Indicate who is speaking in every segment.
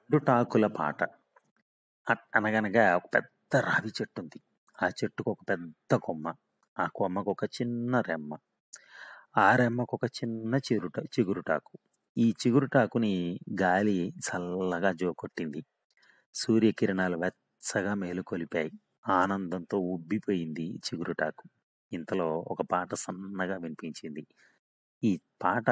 Speaker 1: పండుటాకుల పాట అ- అనగనగా ఒక పెద్ద రావి చెట్టు ఉంది ఆ చెట్టుకు ఒక పెద్ద కొమ్మ ఆ కొమ్మకు ఒక చిన్న రెమ్మ ఆ రెమ్మకు ఒక చిన్న చిరుట చిగురుటాకు ఈ చిగురుటాకుని గాలి చల్లగా జోకొట్టింది సూర్యకిరణాలు వెచ్చగా మేలుకొలిపాయి ఆనందంతో ఉబ్బిపోయింది చిగురుటాకు ఇంతలో ఒక పాట సన్నగా వినిపించింది ఈ పాట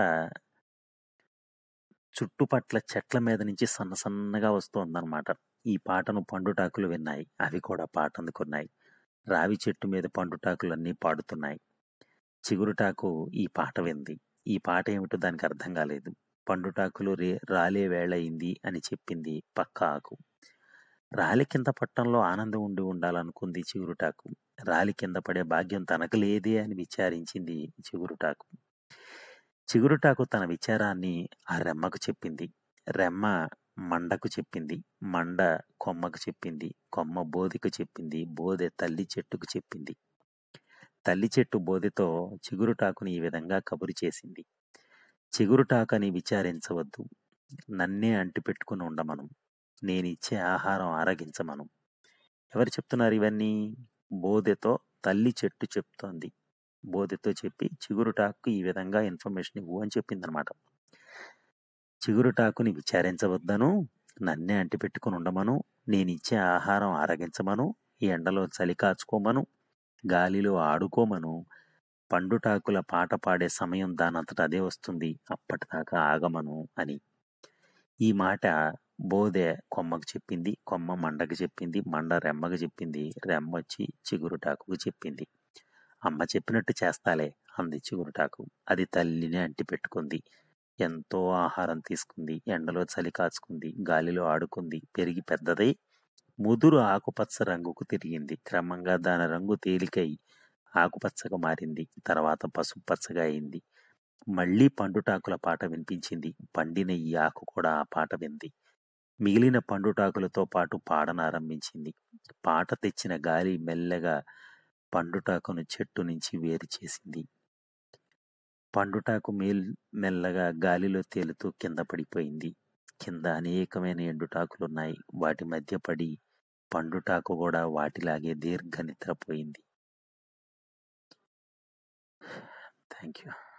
Speaker 1: చుట్టుపట్ల చెట్ల మీద నుంచి సన్న సన్నగా వస్తోందన్నమాట ఈ పాటను పండుటాకులు విన్నాయి అవి కూడా పాట అందుకున్నాయి రావి చెట్టు మీద పండుటాకులన్నీ పాడుతున్నాయి చిగురుటాకు ఈ పాట వింది ఈ పాట ఏమిటో దానికి అర్థం కాలేదు పండుటాకులు రే రాలే వేళ అయింది అని చెప్పింది పక్క ఆకు రాలి కింద పట్టంలో ఆనందం ఉండి ఉండాలనుకుంది చిగురుటాకు రాలి కింద పడే భాగ్యం తనకు లేదే అని విచారించింది చిగురుటాకు చిగురుటాకు తన విచారాన్ని ఆ రెమ్మకు చెప్పింది రెమ్మ మండకు చెప్పింది మండ కొమ్మకు చెప్పింది కొమ్మ బోధకు చెప్పింది బోధె తల్లి చెట్టుకు చెప్పింది తల్లి చెట్టు బోధెతో చిగురుటాకుని ఈ విధంగా కబురు చేసింది చిగురుటాకని విచారించవద్దు నన్నే అంటిపెట్టుకుని ఉండమను నేనిచ్చే ఆహారం ఆరగించమను ఎవరు చెప్తున్నారు ఇవన్నీ బోధెతో తల్లి చెట్టు చెప్తోంది బోధెతో చెప్పి చిగురుటాకు ఈ విధంగా ఇన్ఫర్మేషన్ ఇవ్వు అని చెప్పిందనమాట చిగురుటాకుని విచారించవద్దను నన్నే అంటిపెట్టుకుని ఉండమను నేనిచ్చే ఆహారం ఆరగించమను ఈ ఎండలో చలి కాచుకోమను గాలిలో ఆడుకోమను పండుటాకుల పాట పాడే సమయం దానంతట అదే వస్తుంది అప్పటిదాకా ఆగమను అని ఈ మాట బోధె కొమ్మకు చెప్పింది కొమ్మ మండకు చెప్పింది మండ రెమ్మకు చెప్పింది రెమ్మ వచ్చి చిగురుటాకుకు చెప్పింది అమ్మ చెప్పినట్టు చేస్తాలే అంది చిగురుటాకు అది తల్లిని అంటి పెట్టుకుంది ఎంతో ఆహారం తీసుకుంది ఎండలో చలి కాచుకుంది గాలిలో ఆడుకుంది పెరిగి పెద్దదై ముదురు ఆకుపచ్చ రంగుకు తిరిగింది క్రమంగా దాని రంగు తేలికై ఆకుపచ్చగా మారింది తర్వాత పసుపు పచ్చగా అయింది మళ్ళీ పండుటాకుల పాట వినిపించింది పండిన ఈ ఆకు కూడా ఆ పాట వింది మిగిలిన పండుటాకులతో పాటు పాడనారంభించింది పాట తెచ్చిన గాలి మెల్లగా పండుటాకును చెట్టు నుంచి వేరు చేసింది పండుటాకు మేల్ మెల్లగా గాలిలో తేలుతూ కింద పడిపోయింది కింద అనేకమైన ఎండుటాకులున్నాయి వాటి మధ్య పడి పండుటాకు కూడా వాటిలాగే దీర్ఘ నిద్రపోయింది థ్యాంక్ యూ